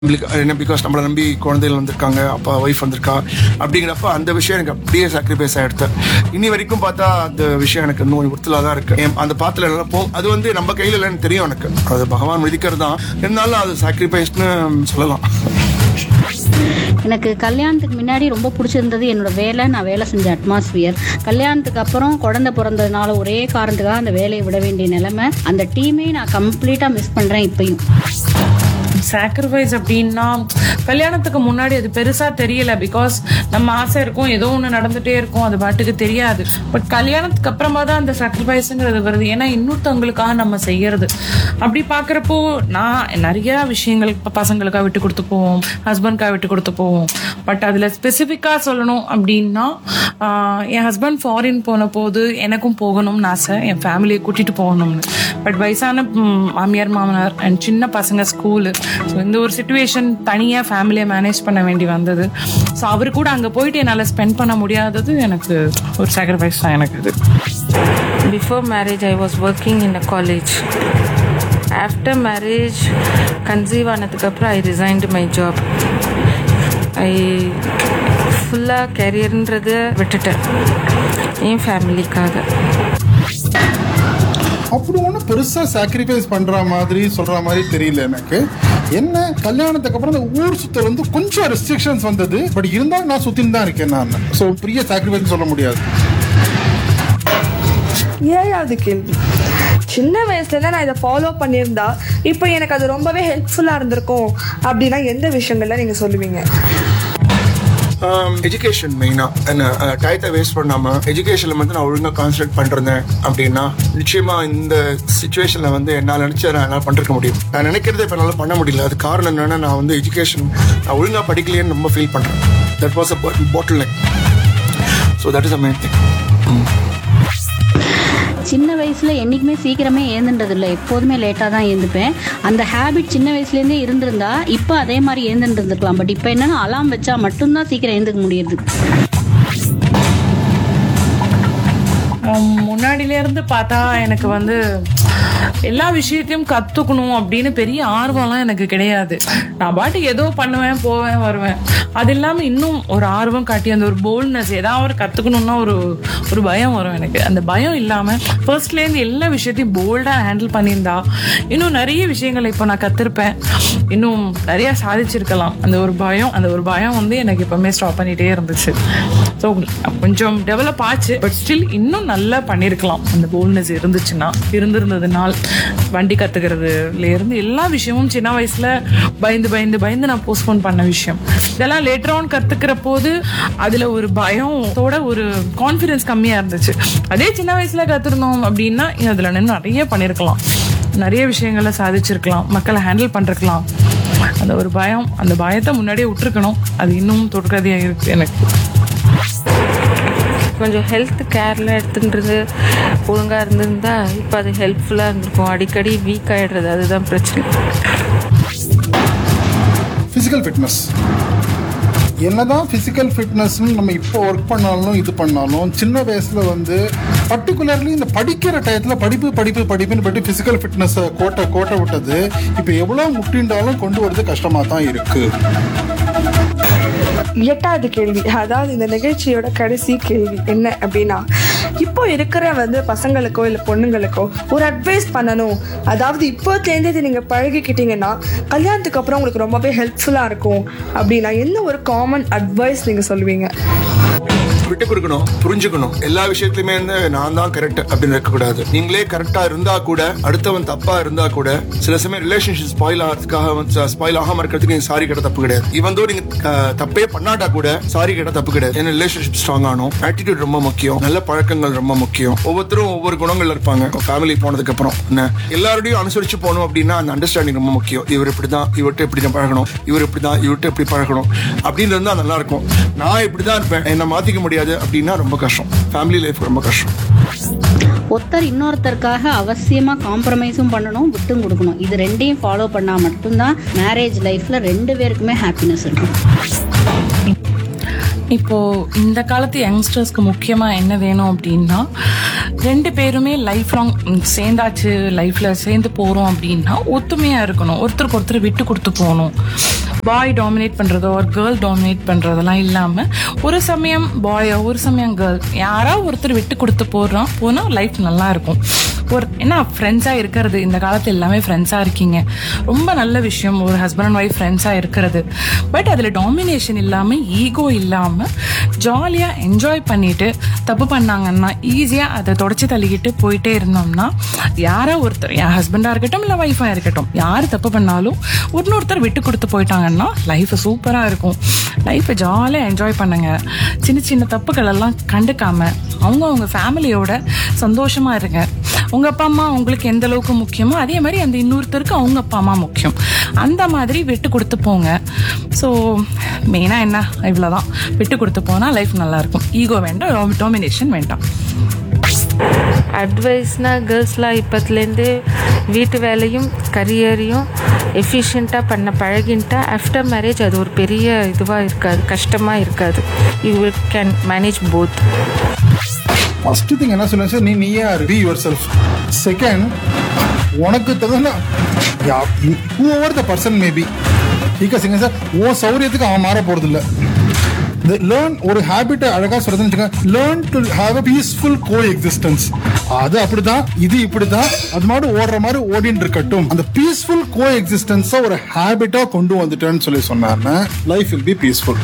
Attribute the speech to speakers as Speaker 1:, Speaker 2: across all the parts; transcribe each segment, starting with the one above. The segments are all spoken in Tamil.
Speaker 1: நம்மளுக்கு என்ன பிகாஸ் நம்மளை நம்பி குழந்தைகள் வந்திருக்காங்க அப்பா ஒய்ஃப் வந்திருக்கா அப்படிங்கிறப்ப அந்த விஷயம் எனக்கு அப்படியே சாக்ரிஃபைஸ் ஆகிடுது இனி வரைக்கும் பார்த்தா அந்த விஷயம் எனக்கு இன்னும் உறுத்தலாக தான் இருக்கு என் அந்த பாத்துல நினைப்போம் அது வந்து நம்ம கையில் இல்லைன்னு தெரியும் எனக்கு அது பகவான் விதிக்கிறது தான் இருந்தாலும் அது சாக்ரிஃபைஸ்னு சொல்லலாம்
Speaker 2: எனக்கு கல்யாணத்துக்கு முன்னாடி ரொம்ப பிடிச்சிருந்தது என்னோட வேலை நான் வேலை செஞ்ச அட்மாஸ்பியர் கல்யாணத்துக்கு அப்புறம் குழந்தை பிறந்ததுனால ஒரே காரணத்துக்காக அந்த வேலையை விட வேண்டிய நிலைமை அந்த டீமே நான் கம்ப்ளீட்டாக மிஸ் பண்ணுறேன் இப்பயும்
Speaker 3: சாக்ரிஃபைஸ் அப்படின்னா கல்யாணத்துக்கு முன்னாடி அது பெருசா தெரியல பிகாஸ் நம்ம ஆசை இருக்கும் ஏதோ ஒன்று நடந்துட்டே இருக்கும் அது பாட்டுக்கு தெரியாது பட் கல்யாணத்துக்கு அப்புறமா தான் அந்த சாக்ரிஃபைஸுங்கிறது வருது ஏன்னா இன்னொருத்தவங்களுக்காக நம்ம செய்யறது அப்படி பார்க்குறப்போ நான் நிறைய விஷயங்கள் இப்போ பசங்களுக்காக விட்டு கொடுத்து போவோம் ஹஸ்பண்ட்காக விட்டு கொடுத்து போவோம் பட் அதில் ஸ்பெசிஃபிக்காக சொல்லணும் அப்படின்னா ஆஹ், என் ஹஸ்பண்ட் ஃபாரின் போன போது எனக்கும் போகணும்னு ஆசை என் ஃபேமிலியை கூட்டிட்டு போகணும்னு பட் வயசான ம், மாமியார் மாமனார் அண்ட் சின்ன பசங்க ஸ்கூலு ஸோ இந்த ஒரு சுச்சுவேஷன் தனியாக ஃபேமிலியை மேனேஜ் பண்ண வேண்டி வந்தது ஸோ அவர் கூட அங்கே போயிட்டு என்னால் ஸ்பெண்ட் பண்ண முடியாதது எனக்கு ஒரு சாக்ரிஃபைஸ் தான் எனக்கு அது
Speaker 4: Before marriage, I was working in a college. After marriage, conceive ஆனதுக்கு அப்புறம் I resigned my job I ஃபுல்லாக கெரியர்ன்றதை விட்டுட்டேன் என் ஃபேமிலிக்காக
Speaker 5: அப்படி ஒன்றும் பெருசா சாக்ரிஃபைஸ் பண்ற மாதிரி சொல்ற மாதிரி தெரியல எனக்கு என்ன கல்யாணத்துக்கு அப்புறம் இந்த ஊர் சுத்த வந்து கொஞ்சம் ரெஸ்ட்ரிக்ஷன்ஸ் வந்தது பட் இருந்தாலும் நான் சுத்தின்னு தான் இருக்கேன் நான் ஸோ பெரிய சாக்ரிஃபைஸ் சொல்ல முடியாது
Speaker 6: ஏழாவது கேள்வி சின்ன வயசுல தான் நான் இதை ஃபாலோ பண்ணியிருந்தா இப்போ எனக்கு அது ரொம்பவே ஹெல்ப்ஃபுல்லா இருந்திருக்கும் அப்படின்னா எந்த விஷயங்கள்ல நீங்க சொல்லுவீங்க
Speaker 1: எஜுகேஷன் மெயினாக என்ன டயத்தை வேஸ்ட் பண்ணாமல் எஜுகேஷனில் வந்து நான் ஒழுங்காக கான்சன்ட்ரேட் பண்ணிருந்தேன் அப்படின்னா நிச்சயமாக இந்த சுச்சுவேஷனில் வந்து என்னால் நினச்ச நான் என்னால் பண்ணிருக்க முடியும் நான் நினைக்கிறத இப்போ என்னால் பண்ண முடியல அது காரணம் என்னன்னா நான் வந்து எஜுகேஷன் நான் ஒழுங்காக படிக்கலையேன்னு ரொம்ப ஃபீல் பண்ணுறேன் that was a bottleneck so that is a main thing
Speaker 2: சின்ன வயசில் என்றைக்குமே சீக்கிரமே ஏந்துன்றது இல்லை எப்போதுமே லேட்டாக தான் ஏந்துப்பேன் அந்த ஹேபிட் சின்ன வயசுலேருந்தே இருந்திருந்தா இப்போ அதே மாதிரி ஏந்துட்டு இருந்திருக்கலாம் பட் இப்போ என்னன்னா அலாம் வச்சா மட்டும்தான் சீக்கிரம் ஏந்துக்க முடியுது
Speaker 3: ஆம், முன்னாடில இருந்து பார்த்தா எனக்கு வந்து எல்லா விஷயத்தையும் கத்துக்கணும் அப்படின்னு பெரிய ஆர்வம்லாம் எனக்கு கிடையாது நான் பாட்டுக்கு ஏதோ பண்ணுவேன் போவேன் வருவேன் அது இல்லாம இன்னும் ஒரு ஆர்வம் காட்டி அந்த ஒரு போல்ட்னஸ் ஏதாவது ஒரு கத்துக்கணும்னா ஒரு ஒரு பயம் வரும் எனக்கு அந்த பயம் இல்லாம ஃபர்ஸ்ட்ல இருந்து எல்லா விஷயத்தையும் போல்டா ஹேண்டில் பண்ணியிருந்தா இன்னும் நிறைய விஷயங்களை இப்போ நான் கத்திருப்பேன் இன்னும் நிறைய சாதிச்சிருக்கலாம் அந்த ஒரு பயம் அந்த ஒரு பயம் வந்து எனக்கு எப்பவுமே ஸ்டாப் பண்ணிட்டே இருந்துச்சு ஸோ கொஞ்சம் டெவலப் ஆச்சு பட் ஸ்டில் இன்னும் நல்லா பண்ணியிருக்கலாம் அந்த போல்ட்னஸ் இருந்துச்சுன்னா இருந்திருந்ததுனால் வண்டி கத்துக்கிறதுல இருந்து எல்லா விஷயமும் சின்ன வயசுல பயந்து பயந்து பயந்து நான் போஸ்ட்போன் பண்ண விஷயம் இதெல்லாம் லேட்டர் ஆன் கத்துக்கிற போது அதுல ஒரு பயத்தோட ஒரு கான்ஃபிடன்ஸ் கம்மியா இருந்துச்சு அதே சின்ன வயசுல கத்துருந்தோம் அப்படின்னா அதுல இன்னும் நிறைய பண்ணியிருக்கலாம் நிறைய விஷயங்களை சாதிச்சிருக்கலாம் மக்களை ஹேண்டில் பண்ணிருக்கலாம் அந்த ஒரு பயம் அந்த பயத்தை முன்னாடியே விட்டுருக்கணும் அது இன்னும் தொடர்கதையா இருக்கு எனக்கு
Speaker 4: கொஞ்சம் ஹெல்த் கேர்லாம் எடுத்துன்றது ஒழுங்காக இருந்திருந்தா இப்போ அது ஹெல்ப்ஃபுல்லாக இருந்திருக்கும் அடிக்கடி வீக் ஆகிடுறது அதுதான் பிரச்சனை
Speaker 5: ஃபிசிக்கல் ஃபிட்னஸ் என்னதான் ஃபிசிக்கல் ஃபிட்னஸ்னு நம்ம இப்போ ஒர்க் பண்ணாலும் இது பண்ணாலும் சின்ன வயசுல வந்து பர்டிகுலர்லி இந்த படிக்கிற டயத்தில் படிப்பு படிப்பு படிப்புன்னு பற்றி ஃபிசிக்கல் ஃபிட்னஸை கோட்டை கோட்டை விட்டது இப்போ எவ்வளோ முட்டின்றாலும் கொண்டு வரது கஷ்டமாக தான் இருக்கு
Speaker 6: எட்டாவது கேள்வி அதாவது இந்த நிகழ்ச்சியோட கடைசி கேள்வி என்ன அப்படின்னா இப்போ இருக்கிற வந்து பசங்களுக்கோ இல்லை பொண்ணுங்களுக்கோ ஒரு அட்வைஸ் பண்ணணும் அதாவது இப்போலேருந்து இது நீங்கள் பழகிக்கிட்டீங்கன்னா கல்யாணத்துக்கு அப்புறம் உங்களுக்கு ரொம்பவே ஹெல்ப்ஃபுல்லாக இருக்கும் அப்படின்னா என்ன ஒரு காமன் அட்வைஸ் நீங்கள் சொல்லுவீங்க
Speaker 1: விட்டு கொடுக்கணும் புரிஞ்சுக்கணும் எல்லா விஷயத்துலயுமே வந்து நான் தான் கரெக்ட் அப்படின்னு இருக்கக்கூடாது நீங்களே கரெக்டா இருந்தா கூட அடுத்தவன் தப்பா இருந்தா கூட சில சமயம் ரிலேஷன்ஷிப் ஸ்பாயில் ஆகிறதுக்காக ஸ்பாயில் ஆகாம இருக்கிறதுக்கு நீங்க சாரி கேட்ட தப்பு கிடையாது இவன் தோ நீங்க அஹ், தப்பே பண்ணாட்டா கூட சாரி கேட்ட தப்பு கிடையாது ஏன்னா ரிலேஷன்ஷிப் ஸ்ட்ராங் ஆகணும் ஆட்டிடியூட் ரொம்ப முக்கியம் நல்ல பழக்கங்கள் ரொம்ப முக்கியம் ஒவ்வொருத்தரும் ஒவ்வொரு குணங்கள் இருப்பாங்க ஃபேமிலி போனதுக்கு அப்புறம் என்ன எல்லாரோடையும் அனுசரிச்சு போகணும் அப்படின்னா அந்த அண்டர்ஸ்டாண்டிங் ரொம்ப முக்கியம் இவர் இப்படிதான் இவர்கிட்ட இப்படி தான் பழகணும் இவர் இப்படிதான் இவர்கிட்ட இப்படி பழகணும் அப்படின்னு இருந்தா நல்லா இருக்கும் நான் இப்படிதான் இருப்பேன் என்னை மாத்திக்க முடியாது அப்படின்னா ரொம்ப கஷ்டம் ஃபேமிலி லைஃப் ரொம்ப கஷ்டம்
Speaker 2: ஒருத்தர் இன்னொருத்தருக்காக அவசியமா காம்ப்ரமைஸும் பண்ணணும் விட்டும் கொடுக்கணும் இது ரெண்டையும் ஃபாலோ பண்ணா மட்டும்தான் மேரேஜ் லைஃப்ல ரெண்டு பேருக்குமே ஹாப்பினஸ் இருக்கும்
Speaker 3: இப்போ இந்த காலத்து யங்ஸ்டர்ஸ்க்கு முக்கியமா என்ன வேணும் அப்படின்னா ரெண்டு பேருமே லைஃப் லாங் சேர்ந்தாச்சு லைஃப்ல சேர்ந்து போறோம் அப்படின்னா ஒத்துமையா இருக்கணும் ஒருத்தருக்கு ஒருத்தர் விட்டு கொடுத்து போகணும் பாய் டாமினேட் பண்றதோ ஒரு கேர்ள் டாமினேட் பண்றதெல்லாம் இல்லாம ஒரு சமயம் பாயோ ஒரு சமயம் கேர்ள் யாரா ஒருத்தர் விட்டு கொடுத்து போடுறோம் போனா லைஃப் நல்லா இருக்கும் ஒரு என்ன ஃப்ரெண்ட்ஸா இருக்கிறது இந்த காலத்துல எல்லாமே ஃப்ரெண்ட்ஸா இருக்கீங்க ரொம்ப நல்ல விஷயம் ஒரு ஹஸ்பண்ட் அண்ட் ஒய்ஃப் ஃப்ரெண்ட்ஸா இருக்கிறது பட் அதுல டாமினேஷன் இல்லாம ஈகோ இல்லாம ஜாலியா என்ஜாய் பண்ணிட்டு தப்பு பண்ணாங்கன்னா ஈஸியா அதை தொடச்சி தள்ளிக்கிட்டு போயிட்டே இருந்தோம்னா யாரா ஒருத்தர் என் ஹஸ்பண்டா இருக்கட்டும் இல்ல ஒய்ஃபா இருக்கட்டும் யார் தப்பு பண்ணாலும் இன்னொருத்தர் விட்டு கொடுத்து போயிட்டாங்கன்னா லைஃப் சூப்பரா இருக்கும் லைஃப்பை ஜாலியா என்ஜாய் பண்ணுங்க சின்ன சின்ன தப்புகள் எல்லாம் கண்டுக்காம அவங்க அவங்க ஃபேமிலியோட சந்தோஷமா இருங்க உங்க அப்பா அம்மா உங்களுக்கு எந்த அளவுக்கு முக்கியமோ அதே மாதிரி அந்த இன்னொருத்தருக்கு அவங்க அப்பா அம்மா முக்கியம் அந்த மாதிரி விட்டு கொடுத்து போங்க ஸோ மெயினாக என்ன இவ்வளோதான் விட்டு கொடுத்து போனால் லைஃப் நல்லா இருக்கும் ஈகோ வேண்டாம் டாமினேஷன் வேண்டாம்
Speaker 4: அட்வைஸ்னா கேர்ள்ஸ்லாம் இப்போத்துலேருந்து வீட்டு வேலையும் கரியரையும் எஃபிஷியண்ட்டாக பண்ண பழகின்ட்டா ஆஃப்டர் மேரேஜ் அது ஒரு பெரிய இதுவாக இருக்காது கஷ்டமாக இருக்காது you will can manage both
Speaker 5: first thing என்ன சொல்லுங்க சார் நீ நீயே பி யுவர் செல்ஃப் செகண்ட் உனக்கு தகுந்த whoever the person maybe because sir உன் சௌரியத்துக்கு அவன் மாற போறது இல்ல லேர்ன் ஒரு ஹேபிட்டை அழகா சொல்றதுன்னு learn to have a peaceful coexistence அது அப்படிதான் இது இப்படிதான் அது மாதிரி ஓடுற மாதிரி ஓடின்னு இருக்கட்டும் அந்த பீஸ்ஃபுல் கோ எக்ஸிஸ்டன்ஸை ஒரு ஹேபிட்டா கொண்டு வந்துட்டேன்னு சொல்லி சொன்னாருன்னா லைஃப் வில் பி பீஸ்ஃபுல்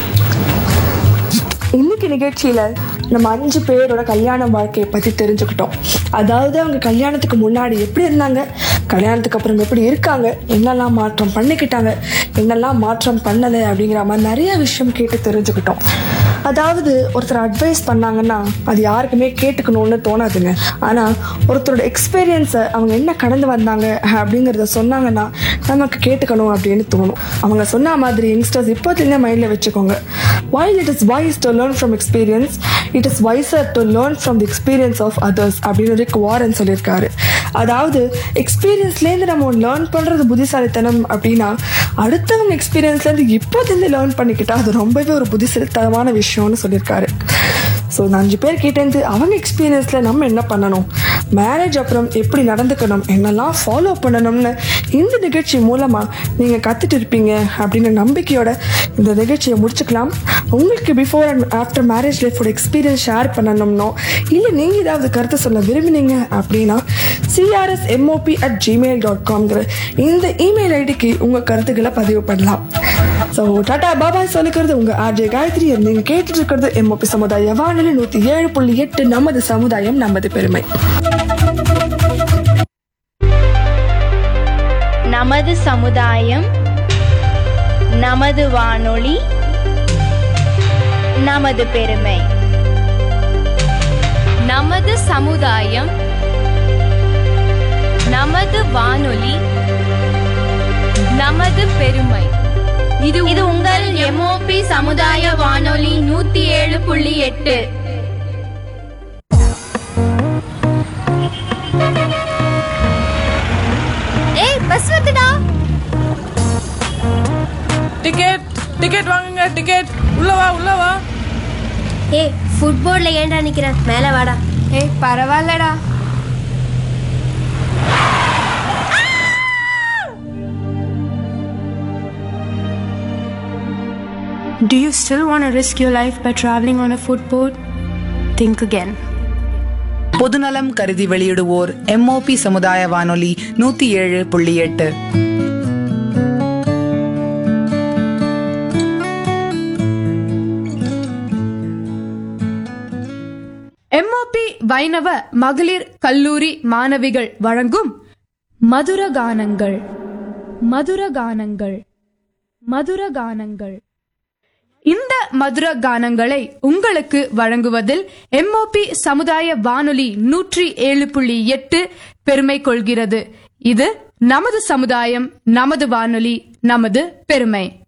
Speaker 6: இன்னைக்கு நிகழ்ச்சியில நம்ம அஞ்சு பேரோட கல்யாண வாழ்க்கையை பத்தி தெரிஞ்சுக்கிட்டோம் அதாவது அவங்க கல்யாணத்துக்கு முன்னாடி எப்படி இருந்தாங்க கல்யாணத்துக்கு அப்புறம் எப்படி இருக்காங்க என்னெல்லாம் மாற்றம் பண்ணிக்கிட்டாங்க என்னெல்லாம் மாற்றம் பண்ணலை அப்படிங்கிற மாதிரி நிறைய விஷயம் கேட்டு தெரிஞ்சுக்கிட்டோம் அதாவது ஒருத்தர் அட்வைஸ் பண்ணாங்கன்னா அது யாருக்குமே கேட்டுக்கணும்னு தோணாதுங்க ஆனால் ஒருத்தரோட எக்ஸ்பீரியன்ஸை அவங்க என்ன கடந்து வந்தாங்க அப்படிங்கிறத சொன்னாங்கன்னா நமக்கு கேட்டுக்கணும் அப்படின்னு தோணும் அவங்க சொன்ன மாதிரி யங்ஸ்டர்ஸ் இப்போதுலேருந்தே மைண்டில் வச்சுக்கோங்க while it is wise to learn from experience it is wiser to learn from the experience of others அப்படின்னு ரிக் வாரன் சொல்லியிருக்காரு அதாவது எக்ஸ்பீரியன்ஸ்லேருந்து நம்ம லேர்ன் பண்ணுறது புத்திசாலித்தனம் அப்படின்னா அடுத்தவங்க எக்ஸ்பீரியன்ஸ்லேருந்து இப்போதுலேருந்து லேர்ன் பண்ணிக்கிட்டா அது ரொம்பவே ஒரு புத்திசாலித்தனமான விஷயம்னு சொல்லியிருக்காரு ஸோ இந்த அஞ்சு பேர் கிட்டேருந்து அவங்க எக்ஸ்பீரியன்ஸில் நம்ம என்ன பண்ணணும் மேரேஜ் அப்புறம் எப்படி நடந்துக்கணும் என்னெல்லாம் ஃபாலோ பண்ணணும்னு இந்த நிகழ்ச்சி மூலமாக நீங்கள் கற்றுட்டு இருப்பீங்க அப்படின்னு நம்பிக்கையோட இந்த நிகழ்ச்சியை முடிச்சுக்கலாம் உங்களுக்கு பிஃபோர் அண்ட் ஆஃப்டர் மேரேஜ் லைஃபோட எக்ஸ்பீரியன்ஸ் ஷேர் பண்ணணும்னோ இல்லை நீங்கள் ஏதாவது கருத்து சொல்ல விரும்பினீங்க அப்படின்னா CRS MOP at Gmail dot காம்ங்கிற இந்த இமெயில் ஐடிக்கு உங்கள் கருத்துக்களை பதிவு பண்ணலாம் ஸோ டாடா பாபாய் சொல்லிக்கிறது உங்க ஆர்ஜே காயத்ரி நீங்க கேட்டுட்டு இருக்கிறது எம்ஓபி சமுதாய வானொலி நூத்தி ஏழு புள்ளி எட்டு நமது சமுதாயம் நமது பெருமை
Speaker 7: நமது சமுதாயம் நமது வானொலி நமது பெருமை நமது சமுதாயம் நமது வானொலி நமது பெருமை இது இது உங்கள் எம்ஓபி சமுதாய வானொலி நூத்தி ஏழு புள்ளி எட்டு ஏய் பஸ் வந்துடா
Speaker 3: டிக்கெட் டிக்கெட் வாங்குங்க டிக்கெட் உள்ள வா உள்ள வா
Speaker 7: ஏய் ஃபுட்போர்ட்ல ஏன்டா நிக்கிற மேல வாடா ஏய் பரவாயில்லடா
Speaker 8: Do you still want to risk your life by traveling on a footboard? Think again.
Speaker 9: பொதுநலம் கருதி வெளியிடுவோர் எம்ஓபி சமுதாய வானொலி நூத்தி ஏழு புள்ளி எட்டு
Speaker 8: எம்ஓபி வைணவ மகளிர் கல்லூரி மாணவிகள் வழங்கும் மதுர கானங்கள் மதுர கானங்கள் மதுர கானங்கள் இந்த மதுர கானங்களை உங்களுக்கு வழங்குவதில் எம்ஓபி சமுதாய வானொலி நூற்றி ஏழு புள்ளி எட்டு பெருமை கொள்கிறது இது நமது சமுதாயம் நமது வானொலி நமது பெருமை